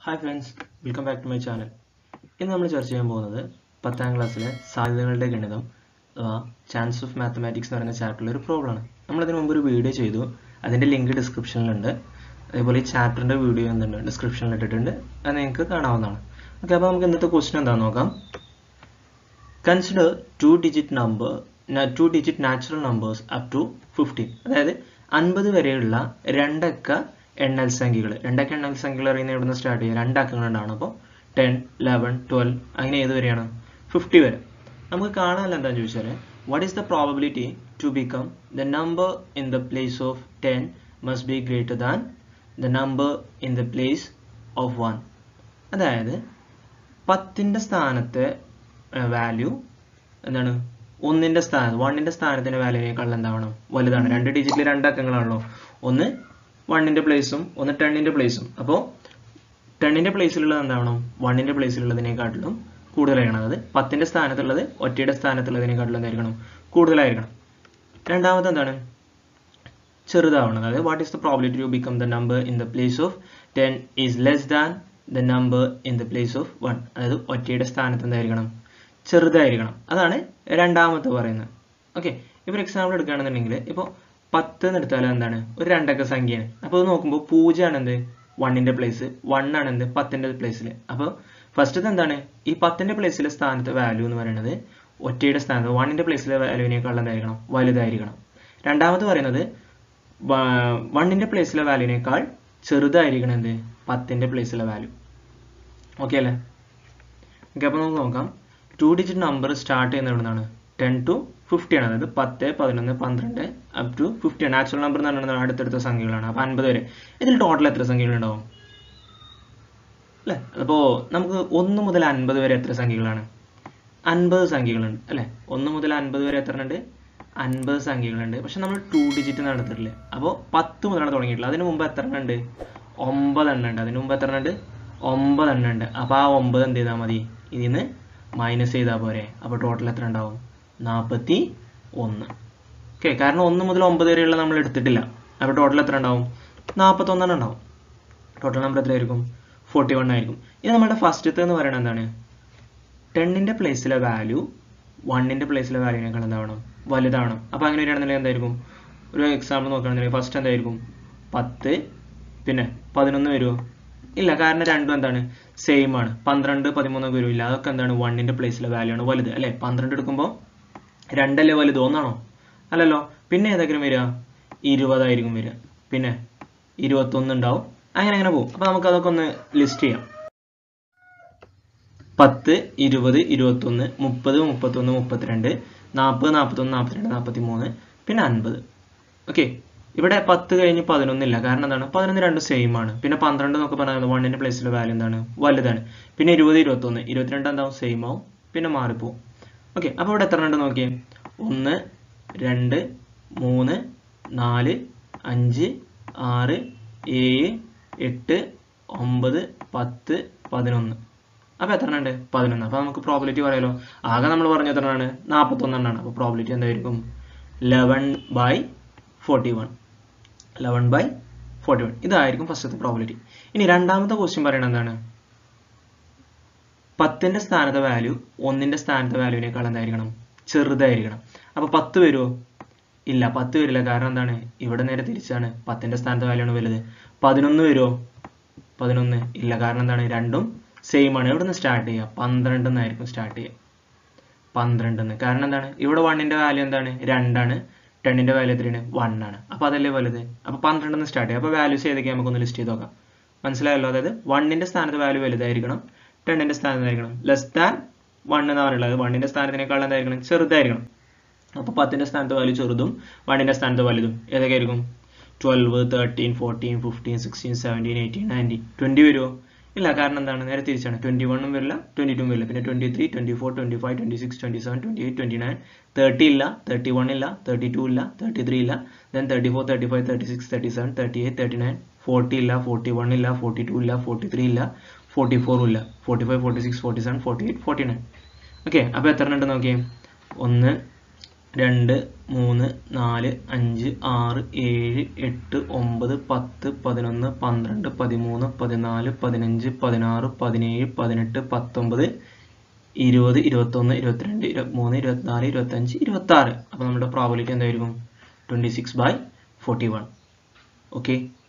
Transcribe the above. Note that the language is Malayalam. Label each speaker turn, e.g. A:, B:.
A: hi friends welcome back to my channel ഇന്ന് നമ്മൾ ചർച്ച ചെയ്യാൻ പോകുന്നത് പത്താം ക്ലാസ്സിലെ സാധ്യതകളുടെ ഗണിതം അഥവാ ചാൻസ് ഓഫ് മാത്തമാറ്റിക്സ് എന്ന് പറയുന്ന ചാപ്റ്ററിലെ ഒരു പ്രോബ്ലമാണ് നമ്മളതിന് മുമ്പ് ഒരു വീഡിയോ ചെയ്തു അതിൻ്റെ ലിങ്ക് ഡിസ്ക്രിപ്ഷനിലുണ്ട് അതേപോലെ ഈ ചാപ്റ്ററിൻ്റെ വീഡിയോ എന്തുണ്ട് ഡിസ്ക്രിപ്ഷനിൽ ഇട്ടിട്ടുണ്ട് അത് നിങ്ങൾക്ക് കാണാവുന്നതാണ് ഓക്കെ അപ്പോൾ നമുക്ക് ഇന്നത്തെ ക്വസ്റ്റ്യൻ എന്താണെന്ന് നോക്കാം consider two digit number two digit natural numbers up to fifteen അതായത് അൻപത് വരെയുള്ള രണ്ടക്ക എണ്ണൽ സംഖ്യകൾ രണ്ടക്ക എണ്ണൽ സംഖ്യകൾ അറിയുന്ന ഇവിടുന്ന് സ്റ്റാർട്ട് ചെയ്യുക രണ്ടക്കങ്ങൾ ഉണ്ടാവണം അപ്പോൾ ടെൻ ലെവൻ ട്വൽവ് അങ്ങനെ ഏത് വരെയാണ് ഫിഫ്റ്റി വരെ നമുക്ക് കാണാനല്ല എന്താണെന്ന് ചോദിച്ചാൽ what is the probability to become the number in the place of ten must be greater than the number in the place of one അതായത് പത്തിൻ്റെ സ്ഥാനത്തെ വാല്യൂ എന്താണ് ഒന്നിന്റെ സ്ഥാനം വണ്ണിന്റെ സ്ഥാനത്തിന്റെ വാല്യൂനേക്കാൾ എന്താവണം വലുതാണ് രണ്ട് ഡിജിറ്റിൽ രണ്ട് അക്കങ്ങളാണല്ലോ ഒന്ന് വണ്ണിന്റെ പ്ലേസും ഒന്ന് ടെണ്ണിന്റെ പ്ലേസും അപ്പോൾ ടെണ്ണിന്റെ പ്ലേസിലുള്ളത് എന്താവണം വണ്ണിന്റെ പ്ലേസിലുള്ളതിനെക്കാട്ടിലും കൂടുതലായിരിക്കണം അതായത് പത്തിന്റെ സ്ഥാനത്തുള്ളത് ഒറ്റയുടെ സ്ഥാനത്തുള്ളതിനെക്കാട്ടിലും എന്തായിരിക്കണം കൂടുതലായിരിക്കണം രണ്ടാമത് എന്താണ് ചെറുതാവണം അതായത് what is the probability to become the number in the place of ten is less than the number in the place of one അതായത് ഒറ്റയുടെ സ്ഥാനത്ത് എന്തായിരിക്കണം ചെറുതായിരിക്കണം അതാണ് രണ്ടാമത്തെ പറയുന്നത് ഓക്കെ ഇപ്പോൾ എക്സാമ്പിൾ എടുക്കുകയാണെന്നുണ്ടെങ്കിൽ ഇപ്പോൾ പത്ത് എന്ന് എടുത്താൽ എന്താണ് ഒരു രണ്ടക്ക സംഖ്യയാണ് അപ്പോൾ ഇത് നോക്കുമ്പോൾ പൂജ്യമാണ് എന്ത് വണ്ണിൻ്റെ പ്ലേസ് വൺ ആണ് എന്ത് പത്തിൻ്റെ പ്ലേസിൽ അപ്പോൾ ഫസ്റ്റത്തെ എന്താണ് ഈ പത്തിൻ്റെ പ്ലേസിലെ സ്ഥാനത്തെ വാല്യൂ എന്ന് പറയുന്നത് ഒറ്റയുടെ സ്ഥാനത്ത് വണ്ണിൻ്റെ പ്ലേസിലെ വാല്യൂവിനേക്കാൾ എന്തായിരിക്കണം വലുതായിരിക്കണം രണ്ടാമത് പറയുന്നത് വണ്ണിൻ്റെ പ്ലേസിലെ വാല്യൂവിനേക്കാൾ ചെറുതായിരിക്കണം എന്ത് പത്തിൻ്റെ പ്ലേസിലെ വാല്യൂ ഓക്കെ അല്ലേ ഓക്കെ അപ്പോൾ നമുക്ക് നോക്കാം ടു ഡിജിറ്റ് നമ്പർ സ്റ്റാർട്ട് ചെയ്യുന്നത് എവിടുന്നാണ് ടെൻ ടു ഫിഫ്റ്റി ആണ് അതായത് പത്ത് പതിനൊന്ന് പന്ത്രണ്ട് അപ് ടു ഫിഫ്റ്റി ആണ് നാച്ചുറൽ നമ്പർ എന്ന് പറയുന്നത് അടുത്തടുത്ത സംഖ്യകളാണ് അപ്പോൾ അൻപത് വരെ ഇതിൽ ടോട്ടൽ എത്ര സംഖ്യകളുണ്ടാവും അല്ലേ അപ്പോൾ നമുക്ക് ഒന്ന് മുതൽ അൻപത് വരെ എത്ര സംഖ്യകളാണ് അൻപത് സംഖ്യകളുണ്ട് അല്ലേ ഒന്ന് മുതൽ അൻപത് വരെ എത്ര ഉണ്ട് അൻപത് സംഖ്യകളുണ്ട് പക്ഷെ നമ്മൾ ടു ഡിജിറ്റ് നടത്തിട്ടില്ല അപ്പോൾ പത്ത് മുതലാണ് തുടങ്ങിയിട്ടുള്ളത് അതിന് മുമ്പ് എത്ര എണ്ണം ഉണ്ട് ഒമ്പത് എണ്ണം ഉണ്ട് അതിന് മുമ്പ് എത്ര എണ്ണം ഉണ്ട് ഒമ്പത് എണ്ണം ഉണ്ട് അപ്പോൾ ആ ഒമ്പത് എന്ത് ചെയ്താൽ മതി ഇതിൽ നിന്ന് മൈനസ് ചെയ്താൽ പോരെ അപ്പോൾ ടോട്ടൽ എത്ര ഉണ്ടാവും നാൽപ്പത്തി ഒന്ന് ഓക്കെ കാരണം ഒന്ന് മുതൽ ഒമ്പത് വരെയുള്ള നമ്മൾ എടുത്തിട്ടില്ല അപ്പോൾ ടോട്ടൽ എത്ര ഉണ്ടാവും നാൽപ്പത്തൊന്നെണ്ണം ഉണ്ടാവും ടോട്ടൽ നമ്പർ എത്രയായിരിക്കും ഫോർട്ടി വൺ ആയിരിക്കും ഇത് നമ്മുടെ ഫസ്റ്റത്തെ എന്ന് പറയുന്നത് എന്താണ് ടെന്നിൻ്റെ പ്ലേസിലെ വാല്യൂ വണ്ണിൻ്റെ പ്ലേസിലെ വാല്യൂവിനേക്കാൾ എന്താവണം വലുതാവണം അപ്പോൾ അങ്ങനെ വരികയാണെന്നുണ്ടെങ്കിൽ എന്തായിരിക്കും ഒരു എക്സാമ്പിൾ നോക്കുകയാണെന്നുണ്ടെങ്കിൽ ഫസ്റ്റ് എന്തായിരിക്കും പത്ത് പിന്നെ പതിനൊന്ന് വരുമോ ഇല്ല കാരണം രണ്ടും എന്താണ് സെയിം ആണ് പന്ത്രണ്ട് പതിമൂന്നൊക്കെ വരും ഇല്ല അതൊക്കെ എന്താണ് വണ്ണിൻ്റെ പ്ലേസിലെ വാല്യൂ ആണ് വലുത് അല്ലേ പന്ത്രണ്ട് എടുക്കുമ്പോൾ രണ്ടല്ലേ വലുത് ഒന്നാണോ അല്ലല്ലോ പിന്നെ ഏതെങ്കിലും വരിക ഇരുപതായിരിക്കും വരിക പിന്നെ ഇരുപത്തൊന്ന് ഉണ്ടാവും അങ്ങനെ അങ്ങനെ പോകും അപ്പോൾ നമുക്ക് അതൊക്കെ ഒന്ന് ലിസ്റ്റ് ചെയ്യാം പത്ത് ഇരുപത് ഇരുപത്തൊന്ന് മുപ്പത് മുപ്പത്തൊന്ന് മുപ്പത്തിരണ്ട് നാൽപ്പത് നാൽപ്പത്തൊന്ന് നാൽപ്പത്തിരണ്ട് നാൽപ്പത്തി മൂന്ന് പിന്നെ അൻപത് ഓക്കെ ഇവിടെ പത്ത് കഴിഞ്ഞ് പതിനൊന്നില്ല കാരണം എന്താണ് പതിനൊന്ന് രണ്ടും സെയിം ആണ് പിന്നെ പന്ത്രണ്ട് എന്നൊക്കെ പറഞ്ഞാൽ വണ്ണിൻ്റെ പ്ലേസിലെ വാല്യൂ എന്താണ് വലുതാണ് പിന്നെ ഇരുപത് ഇരുപത്തൊന്ന് ഇരുപത്തിരണ്ട് എന്താവും സെയിം ആവും പിന്നെ മാറിപ്പോവും ഓക്കെ അപ്പോൾ ഇവിടെ എത്ര ഉണ്ട് നോക്കിയേ ഒന്ന് രണ്ട് മൂന്ന് നാല് അഞ്ച് ആറ് ഏഴ് എട്ട് ഒമ്പത് പത്ത് പതിനൊന്ന് അപ്പോൾ എത്ര ഉണ്ട് പതിനൊന്ന് അപ്പോൾ നമുക്ക് പ്രോബിലിറ്റി പറയാലോ ആകെ നമ്മൾ പറഞ്ഞ എത്ര ആണ് നാൽപ്പത്തൊന്നെണ്ണാണ് അപ്പോൾ പ്രോബിലിറ്റി എന്തായിരിക്കും eleven by forty one eleven by forty one ഇതായിരിക്കും ഫസ്റ്റത്തെ പ്രോബിലിറ്റി ഇനി രണ്ടാമത്തെ ക്വസ്റ്റ്യൻ പറയുന്നത് എന്താണ് പത്തിൻ്റെ സ്ഥാനത്തെ വാല്യൂ ഒന്നിൻ്റെ സ്ഥാനത്തെ വാല്യൂവിനേക്കാൾ എന്തായിരിക്കണം ചെറുതായിരിക്കണം അപ്പോൾ പത്ത് വരുമോ ഇല്ല പത്ത് വരില്ല കാരണം എന്താണ് ഇവിടെ നേരെ തിരിച്ചാണ് പത്തിൻ്റെ സ്ഥാനത്തെ വാല്യൂ ആണ് വലുത് പതിനൊന്ന് വരുമോ പതിനൊന്ന് ഇല്ല കാരണം എന്താണ് രണ്ടും സെയിം ആണ് എവിടെ നിന്ന് സ്റ്റാർട്ട് ചെയ്യുക പന്ത്രണ്ട് നിന്നായിരിക്കും സ്റ്റാർട്ട് ചെയ്യുക പന്ത്രണ്ട് നിന്ന് കാരണം എന്താണ് ഇവിടെ വണ്ണിൻ്റെ വാല്യൂ എന്താണ് രണ്ടാണ് ടെന്നിൻ്റെ വാല്യൂ എത്രയാണ് വൺ ആണ് അപ്പോൾ അതല്ലേ വലുത് അപ്പോൾ പന്ത്രണ്ട് നിന്ന് സ്റ്റാർട്ട് ചെയ്യുക അപ്പോൾ വാല്യൂസ് ഏതൊക്കെയാണ് നമുക്കൊന്ന് ലിസ്റ്റ് ചെയ്ത് നോക്കാം മനസ്സിലായല്ലോ അതായത് വണ്ണിൻ്റെ സ്ഥാനത്ത് വാല്യൂ വലുതായിരിക്കണം ടെന്നിൻ്റെ സ്ഥാനത്തായിരിക്കണം ലെസ് ദാൻ വൺ എന്ന് പറയുള്ളത് വണ്ണിൻ്റെ സ്ഥാനത്തിനേക്കാൾ എന്തായിരിക്കണം ചെറുതായിരിക്കണം അപ്പോൾ പത്തിൻ്റെ സ്ഥാനത്ത് വാല്യൂ ചെറുതും വണ്ണിൻ്റെ സ്ഥാനത്ത് വലുതും ഏതൊക്കെയായിരിക്കും twelve thirteen fourteen fifteen sixteen seventeen eighteen nineteen twenty വരുമോ ഇല്ല കാരണം എന്താണ് നേരെ തിരിച്ചാണ് ട്വൻറ്റി വണ്ണും വരില്ല ട്വൻറ്റി ടൂം വരില്ല പിന്നെ twenty three twenty four twenty five twenty six twenty seven twenty eight twenty nine thirty ഇല്ല തേർട്ടി വൺ ഇല്ല തേർട്ടി ടു ഇല്ല തേർട്ടി ത്രീ ഇല്ല then thirty four thirty five thirty six thirty seven thirty eight thirty nine forty ഇല്ല ഫോർട്ടി വൺ ഇല്ല ഫോർട്ടി ടു ഇല്ല ഫോർട്ടി ത്രീ ഇല്ല ഫോർട്ടി ഫോറും ഇല്ല forty five forty six forty seven forty eight forty nine okay അപ്പോൾ എത്ര ഉണ്ട് നോക്കിയേ ഒന്ന് രണ്ട് മൂന്ന് നാല് അഞ്ച് ആറ് ഏഴ് എട്ട് ഒമ്പത് പത്ത് പതിനൊന്ന് പന്ത്രണ്ട് പതിമൂന്ന് പതിനാല് പതിനഞ്ച് പതിനാറ് പതിനേഴ് പതിനെട്ട് പത്തൊമ്പത് ഇരുപത് ഇരുപത്തൊന്ന് ഇരുപത്തിരണ്ട് ഇരുപത്തിമൂന്ന് ഇരുപത്തിനാല് ഇരുപത്തഞ്ച് ഇരുപത്താറ് അപ്പോൾ നമ്മുടെ പ്രോബിലിറ്റി എന്തായിരിക്കും twenty six by forty one okay